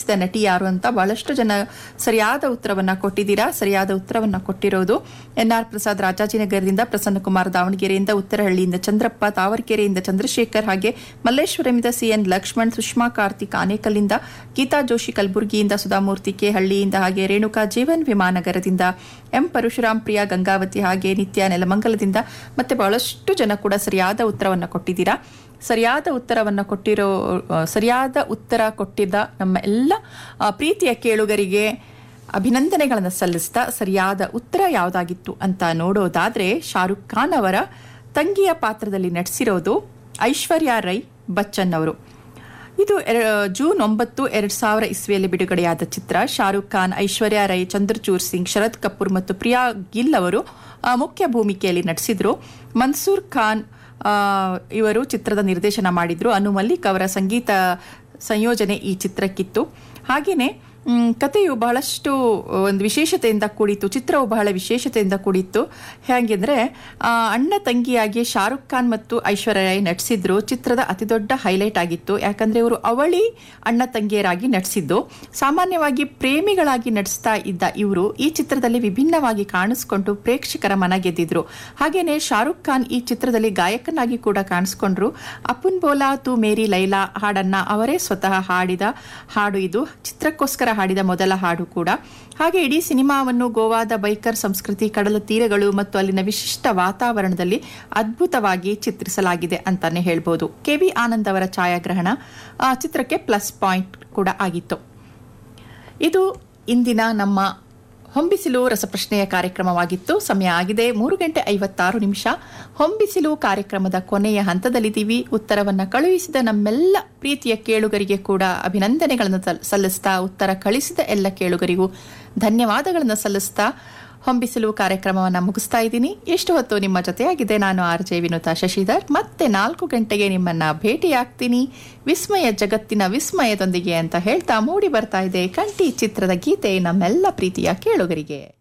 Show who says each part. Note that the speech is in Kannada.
Speaker 1: ನಟಿಸಿದ ನಟಿ ಯಾರು ಅಂತ ಬಹಳಷ್ಟು ಜನ ಸರಿಯಾದ ಉತ್ತರವನ್ನ ಕೊಟ್ಟಿದ್ದೀರಾ ಸರಿಯಾದ ಉತ್ತರವನ್ನ ಕೊಟ್ಟಿರೋದು ಎನ್ ಆರ್ ಪ್ರಸಾದ್ ರಾಜಾಜಿನಗರದಿಂದ ಪ್ರಸನ್ನಕುಮಾರ್ ದಾವಣಗೆರೆಯಿಂದ ಉತ್ತರಹಳ್ಳಿಯಿಂದ ಚಂದ್ರಪ್ಪ ತಾವರಕೆರೆಯಿಂದ ಚಂದ್ರಶೇಖರ್ ಹಾಗೆ ಮಲ್ಲೇಶ್ವರಮಿಂದ ಸಿಎನ್ ಲಕ್ಷ್ಮಣ್ ಸುಷ್ಮಾ ಕಾರ್ತಿಕ್ ಆನೇಕಲ್ಲಿಂದ ಗೀತಾ ಜೋಶಿ ಕಲಬುರಗಿಯಿಂದ ಸುಧಾಮೂರ್ತಿ ಕೆ ಹಳ್ಳಿಯಿಂದ ಹಾಗೆ ರೇಣುಕಾ ಜೀವನ್ ವಿಮಾನಗರದಿಂದ ಎಂ ಪರಶುರಾಮ್ ಪ್ರಿಯಾ ಗಂಗಾವತಿ ಹಾಗೆ ನಿತ್ಯ ನೆಲಮಂಗಲದಿಂದ ಮತ್ತೆ ಬಹಳಷ್ಟು ಜನ ಕೂಡ ಸರಿಯಾದ ಉತ್ತರವನ್ನು ಕೊಟ್ಟಿದ್ದೀರಾ ಸರಿಯಾದ ಉತ್ತರವನ್ನು ಕೊಟ್ಟಿರೋ ಆ, ಸರಿಯಾದ ಉತ್ತರ ಕೊಟ್ಟಿದ್ದ ನಮ್ಮ ಎಲ್ಲ ಆ, ಪ್ರೀತಿಯ ಕೇಳುಗರಿಗೆ ಅಭಿನಂದನೆಗಳನ್ನು ಸಲ್ಲಿಸ್ತಾ ಸರಿಯಾದ ಉತ್ತರ ಯಾವುದಾಗಿತ್ತು ಅಂತ ನೋಡೋದಾದ್ರೆ ಶಾರುಖ್ ಖಾನ್ ಅವರ ತಂಗಿಯ ಪಾತ್ರದಲ್ಲಿ ನಟಿಸಿರೋದು ಐಶ್ವರ್ಯ ರೈ ಬಚ್ಚನ್ ಅವರು ಇದು ಎರ- ಜೂನ್ ಒಂಬತ್ತು ಎರಡ್ ಸಾವಿರ ಇಸ್ವಿಯಲ್ಲಿ ಬಿಡುಗಡೆಯಾದ ಚಿತ್ರ ಶಾರುಖ್ ಖಾನ್ ಐಶ್ವರ್ಯ ರೈ ಚಂದ್ರಚೂರ್ ಸಿಂಗ್ ಶರದ್ ಕಪೂರ್ ಮತ್ತು ಪ್ರಿಯಾ ಗಿಲ್ ಅವರು ಆ, ಮುಖ್ಯ ಭೂಮಿಕೆಯಲ್ಲಿ ನಟಿಸಿದ್ರು ಮನ್ಸೂರ್ ಖಾನ್ ಆ, ಇವರು ಚಿತ್ರದ ನಿರ್ದೇಶನ ಮಾಡಿದ್ರು ಅನು ಮಲ್ಲಿಕ್ ಅವರ ಸಂಗೀತ ಸಂಯೋಜನೆ ಈ ಚಿತ್ರಕ್ಕಿತ್ತು ಹಾಗೇನೆ ಮ್, ಕಥೆಯು ಬಹಳಷ್ಟು ಒಂದು ವಿಶೇಷತೆಯಿಂದ ಕೂಡಿತ್ತು ಚಿತ್ರವು ಬಹಳ ವಿಶೇಷತೆಯಿಂದ ಕೂಡಿತ್ತು ಹೇಗೆಂದ್ರೆ ಆ, ಅಣ್ಣ ತಂಗಿಯಾಗಿ ಶಾರುಖ್ ಖಾನ್ ಮತ್ತು ಐಶ್ವರ್ಯ ರೈ ನಟಿಸಿದ್ರು ಚಿತ್ರದ ಅತಿದೊಡ್ಡ ಹೈಲೈಟ್ ಆಗಿತ್ತು ಯಾಕಂದ್ರೆ ಇವರು ಅವಳಿ ಅಣ್ಣ ತಂಗಿಯರಾಗಿ ನಟಿಸಿದ್ದು ಸಾಮಾನ್ಯವಾಗಿ ಪ್ರೇಮಿಗಳಾಗಿ ನಟಿಸ್ತಾ ಇದ್ದ ಇವರು ಈ ಚಿತ್ರದಲ್ಲಿ ವಿಭಿನ್ನವಾಗಿ ಕಾಣಿಸ್ಕೊಂಡು ಪ್ರೇಕ್ಷಕರ ಮನ ಗೆದ್ದಿದ್ರು ಹಾಗೇನೆ ಶಾರುಖ್ ಖಾನ್ ಈ ಚಿತ್ರದಲ್ಲಿ ಗಾಯಕನಾಗಿ ಕೂಡ ಕಾಣಿಸ್ಕೊಂಡ್ರು ಅಪುನ್ ಬೋಲಾ ತು ಮೇರಿ ಲೈಲಾ ಹಾಡನ್ನ ಅವರೇ ಸ್ವತಃ ಹಾಡಿದ ಹಾಡು ಇದು ಚಿತ್ರಕ್ಕೋಸ್ಕರ ಹಾಡಿದ ಮೊದಲ ಹಾಡು ಕೂಡ ಹಾಗೆ ಇಡೀ ಸಿನಿಮಾವನ್ನು ಗೋವಾದ ಬೈಕರ್ ಸಂಸ್ಕೃತಿ ಕಡಲ ತೀರಗಳು ಮತ್ತು ಅಲ್ಲಿನ ವಿಶಿಷ್ಟ ವಾತಾವರಣದಲ್ಲಿ ಅದ್ಭುತವಾಗಿ ಚಿತ್ರಿಸಲಾಗಿದೆ ಅಂತಾನೆ ಹೇಳ್ಬೋದು ಕೆ ವಿ ಆನಂದ್ ಅವರ ಛಾಯಾಗ್ರಹಣ ಆ ಚಿತ್ರಕ್ಕೆ ಪ್ಲಸ್ ಪಾಯಿಂಟ್ ಕೂಡ ಆಗಿತ್ತು ಇದು ಇಂದಿನ ನಮ್ಮ ಹೊಂಬಿಸಿಲು ರಸಪ್ರಶ್ನೆಯ ಕಾರ್ಯಕ್ರಮವಾಗಿತ್ತು ಸಮಯ ಆಗಿದೆ ಮೂರು ಗಂಟೆ ಐವತ್ತಾರು ನಿಮಿಷ ಹೊಂಬಿಸಿಲು ಕಾರ್ಯಕ್ರಮದ ಕೊನೆಯ ಹಂತದಲ್ಲಿದ್ದೀವಿ ಉತ್ತರವನ್ನ ಕಳುಹಿಸಿದ ನಮ್ಮೆಲ್ಲ ಪ್ರೀತಿಯ ಕೇಳುಗರಿಗೆ ಕೂಡ ಅಭಿನಂದನೆಗಳನ್ನು ಸಲ್- ಸಲ್ಲಿಸ್ತಾ ಉತ್ತರ ಕಳಿಸಿದ ಎಲ್ಲ ಕೇಳುಗರಿಗೂ ಧನ್ಯವಾದಗಳನ್ನು ಸಲ್ಲಿಸ್ತಾ ಹೊಂಬಿಸಿಲು ಕಾರ್ಯಕ್ರಮವನ್ನು ಮುಗಿಸ್ತಾ ಇದ್ದೀನಿ ಎಷ್ಟು ಹೊತ್ತು ನಿಮ್ಮ ಜೊತೆಯಾಗಿದೆ ನಾನು ಆರ್ ಜೆ ವಿನುತಾ ಶಶಿಧರ್ ಮತ್ತೆ ನಾಲ್ಕು ಗಂಟೆಗೆ ನಿಮ್ಮನ್ನ ಭೇಟಿಯಾಗ್ತೀನಿ ವಿಸ್ಮಯ ಜಗತ್ತಿನ ವಿಸ್ಮಯದೊಂದಿಗೆ ಅಂತ ಹೇಳ್ತಾ ಮೂಡಿ ಬರ್ತಾ ಇದೆ ಕಂಠಿ ಚಿತ್ರದ ಗೀತೆ ನಮ್ಮೆಲ್ಲ ಪ್ರೀತಿಯ ಕೇಳುಗರಿಗೆ